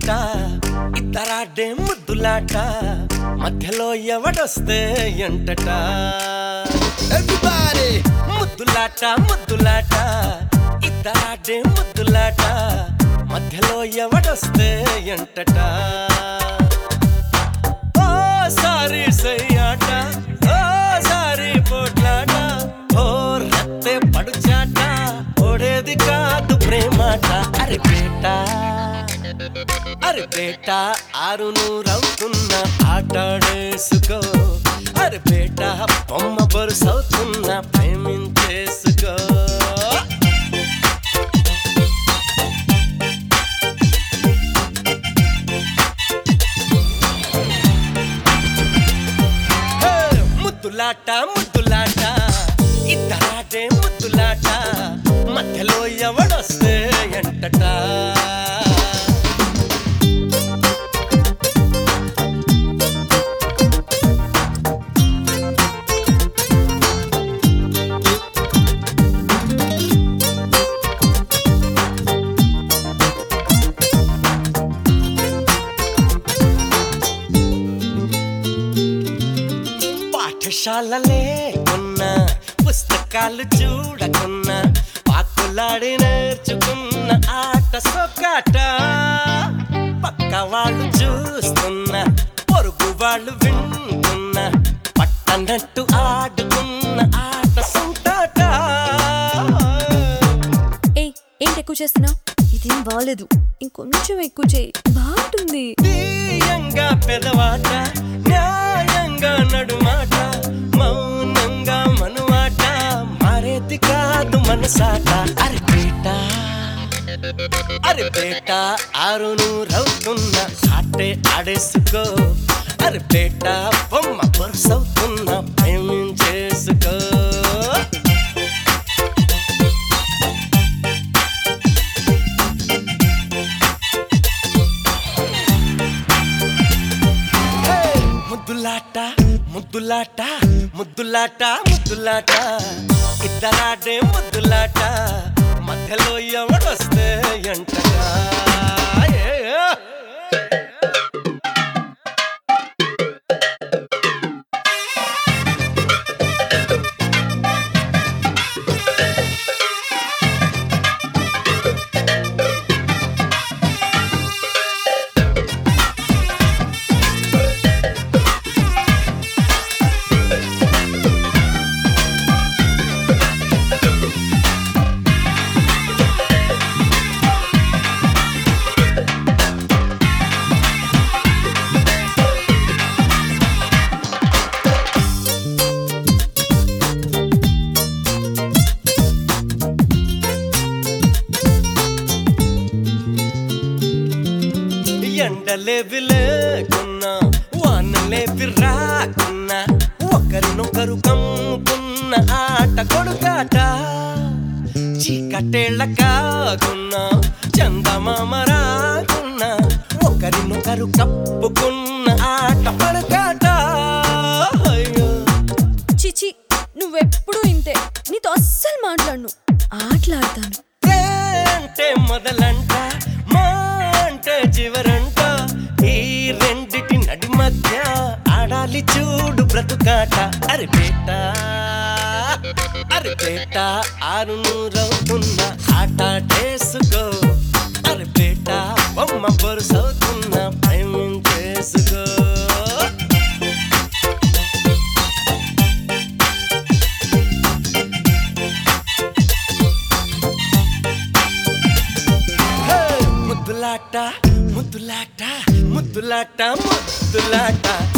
ముద్దులాట ఇద్దరాడే ముద్దులాట మధ్యలో ఎవడొస్తే ఎంటట Everybody! ముద్దులాట ముద్దులాట ఇద్దరాడే ముద్దులాట మధ్యలో ఎవడొస్తే ఎంటట ఓ sorry సయ్యాట ఓ sorry పోట్లాట ఓ రత్తే పడుచాట ఓడేది కాదు ప్రేమాట అరే పేట అరే పేట ఆరు నూరవుతున్న ఆటాడేసుకో అరే పేట బొమ్మ బరుసవుతున్న ప్రేమించేసుకో హే! ముద్దులాట ముద్దులాట ఇద్దరాటే ముద్దులాట మధ్యలో ఎవడొస్తే ఎంటట పాఠశాలలే ఉన్న పుస్తకాలు చూడకున్నా పాకులాడి నేర్చుకున్న ఆట సొక్కాట పక్క వాళ్ళు చూస్తున్న పొరుగు వాళ్ళు వింటున్న పట్టనట్టు ఆడుకున్న ఆట సుంటాట ఏయ్ ఏంటి ఎక్కువ చేస్తున్నావు ఇదేం బాగాలేదు ఇంకొంచెం ఎక్కువ చేయి బాగుంటుంది తీయంగా పెదవాట న్యాయంగా నడుమాట మౌనంగా మనువాట మారేది కాదు మనసాట అరిపేట అరిపేట ఆరు నూరవుతున్న ఆటే ఆడేసుకో అరిపేట బొమ్మ పరుసవుతున్న ప్రేమించేసుకో హే! ముద్దులాట ముద్దులాట ముద్దులాట ముద్దులాట ఇద్దరాడే ముద్దులాట మధ్యలో ఎవడొస్తే ఎంటగా ఏ, ఏ. ఎండలేవి లేకున్నా వానలేవి రాకున్నా ఒకరినొకరు కమ్ముకున్న ఆట కొడుకాట చీకటేళ్ళ కాకున్నా చందమామ రాకున్నా ఒకరినొకరు కప్పుకున్న ఆట పడకాట అయ్యో చిచి నువ్వెప్పుడు ఇంతే నీతో అస్సలు మాట్లాడను ఆటలాడతాను ఏ అంటే మొదలంట మా అంటే చివరంట ఈ రెండిటి నడి మధ్య ఆడాలి చూడు బ్రతుకాట అరే పేట అరే పేట ఆరు నూరవుతున్న ఆట చేసుకో అరే పేట బొమ్మ బొరుసవుతున్న ప్రేమించేసుకో హే! ముద్దులాట ముద్దులాట ముద్దులాట ముద్దులాట